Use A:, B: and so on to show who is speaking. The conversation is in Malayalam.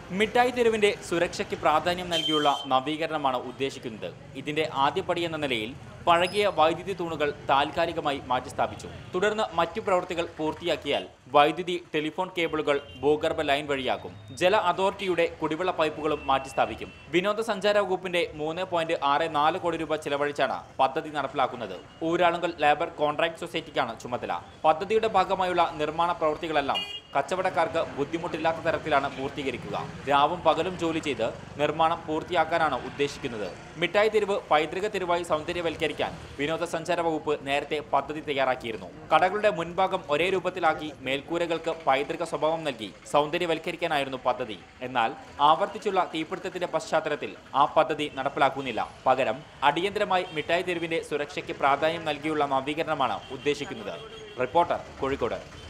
A: മിഠായി തെരുവിന്റെ സുരക്ഷയ്ക്ക് പ്രാധാന്യം നൽകിയുള്ള നവീകരണമാണ് ഉദ്ദേശിക്കുന്നത് ഇതിന്റെ ആദ്യപടി എന്ന നിലയിൽ പഴകിയ വൈദ്യുതി തൂണുകൾ താൽക്കാലികമായി മാറ്റിസ്ഥാപിച്ചു തുടർന്ന് മറ്റു പ്രവൃത്തികൾ പൂർത്തിയാക്കിയാൽ വൈദ്യുതി ടെലിഫോൺ കേബിളുകൾ ഭൂഗർഭ ലൈൻ വഴിയാക്കും ജല അതോറിറ്റിയുടെ കുടിവെള്ള പൈപ്പുകളും മാറ്റിസ്ഥാപിക്കും വിനോദസഞ്ചാര വകുപ്പിന്റെ മൂന്ന് പോയിന്റ് ആറ് നാല് കോടി രൂപ ചിലവഴിച്ചാണ് പദ്ധതി നടപ്പിലാക്കുന്നത് ഊരാളുങ്കൽ ലേബർ കോൺട്രാക്ട് സൊസൈറ്റിക്കാണ് ചുമതല പദ്ധതിയുടെ ഭാഗമായുള്ള നിർമ്മാണ പ്രവൃത്തികളെല്ലാം കച്ചവടക്കാർക്ക് ബുദ്ധിമുട്ടില്ലാത്ത തരത്തിലാണ് പൂർത്തീകരിക്കുക രാവും പകലും ജോലി ചെയ്ത് നിർമ്മാണം പൂർത്തിയാക്കാനാണ് ഉദ്ദേശിക്കുന്നത് മിഠായി തെരുവ് പൈതൃക തെരുവായി സൗന്ദര്യവൽക്കരിക്കാൻ വിനോദസഞ്ചാര വകുപ്പ് നേരത്തെ പദ്ധതി തയ്യാറാക്കിയിരുന്നു കടകളുടെ മുൻഭാഗം ഒരേ രൂപത്തിലാക്കി മേൽക്കൂരകൾക്ക് പൈതൃക സ്വഭാവം നൽകി സൗന്ദര്യവൽക്കരിക്കാനായിരുന്നു പദ്ധതി എന്നാൽ ആവർത്തിച്ചുള്ള തീപിടുത്തത്തിന്റെ പശ്ചാത്തലത്തിൽ ആ പദ്ധതി നടപ്പിലാക്കുന്നില്ല പകരം അടിയന്തരമായി മിഠായി തെരുവിന്റെ സുരക്ഷയ്ക്ക് പ്രാധാന്യം നൽകിയുള്ള നവീകരണമാണ് ഉദ്ദേശിക്കുന്നത് റിപ്പോർട്ടർ കോഴിക്കോട്